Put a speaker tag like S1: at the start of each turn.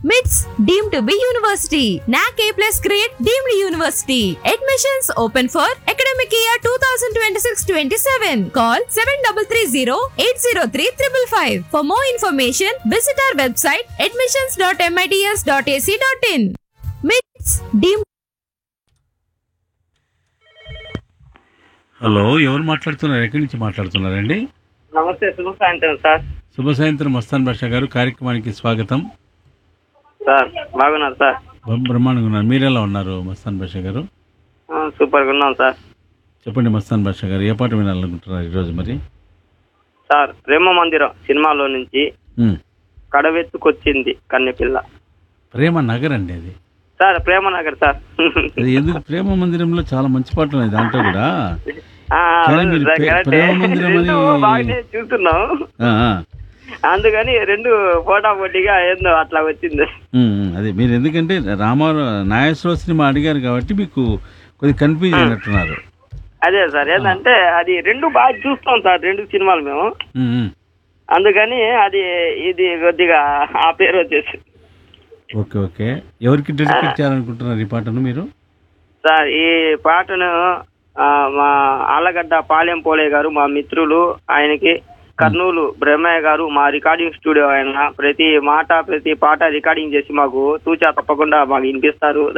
S1: MITS deemed to be university. NAC A plus grade deemed university. Admissions open for academic year 2026-27. Call 7330-803-555. For more information, visit our website admissions.mits.ac.in. MITS deemed
S2: hello ఎవరు మాట్లాడుతున్నారు ఎక్కడి నుంచి మాట్లాడుతున్నారండి
S3: నమస్తే శుభ సాయంత్రం sir
S2: శుభ సాయంత్రం మస్తాన్ భాష గారు కార్యక్రమానికి స్వాగతం
S3: సార్ బాగున్నారు సార్
S2: బ్రహ్మ- బ్రహ్మాండంగా ఉన్నారు మీరు ఎలా ఉన్నారు మస్తాన్ భాష గారు
S3: ఆ, సూపర్గా ఉన్నాం సార్
S2: చెప్పండి మస్తాన్ భాష గారు ఏ పాట వినాలనుకుంటున్నారు ఈరోజు మరి
S3: సార్ ప్రేమ మందిరం సినిమాలో నుంచి
S2: ఉమ్.
S3: కడవెత్తుకొచ్చింది కన్నెపిల్ల
S2: ప్రేమ నగర్ అండి అది
S3: సార్ ప్రేమ నగర్ సార్
S2: అది ఎందుకు ప్రేమ మందిరంలో చాలా మంచి పాటలు ఉన్నాయి దాంట్లో కూడా
S3: ఆ,
S2: కానీ
S3: అవును
S2: మీరు
S3: సార్,
S2: ప్రే-
S3: కరెక్టే.
S2: ప్రేమ మందిరం అని-
S3: రెండు బాగానే చూస్తున్నాం
S2: ఆ, ఆ.
S3: అందుకని రెండు పోటా పోటీగా ఏందో అట్లా వచ్చింది
S2: ఉమ్, ఉమ్. అదే మీరు ఎందుకంటే రామారావు నాగేశ్వర సినిమా అడిగారు కాబట్టి మీకు కొద్దిగా కన్ఫ్యూజ్ అయినట్టున్నారు
S3: అదే సార్ ఏంటంటే అది రెండు బాగా చూస్తాం సార్ రెండు సినిమాలు మేము
S2: ఉమ్, ఉమ్.
S3: అందుకని అది ఇది కొద్దిగా ఆ పేరు వచ్చేసి
S2: ఓకే ఓకే ఎవరికి డెడికేట్ చేయాలనుకుంటున్నారు ఈ పాటను మీరు
S3: సార్ ఈ పాటను ఆ, మా ఆలగడ్డ పాలెం పోలే గారు మా మిత్రులు ఆయనకి కర్నూలు బ్రహ్మయ్య గారు మా రికార్డింగ్ స్టూడియో ఆయన ప్రతి మాట ప్రతి పాట రికార్డింగ్ చేసి మాకు తూచా తప్పకుండా మాకు వినిపిస్తారు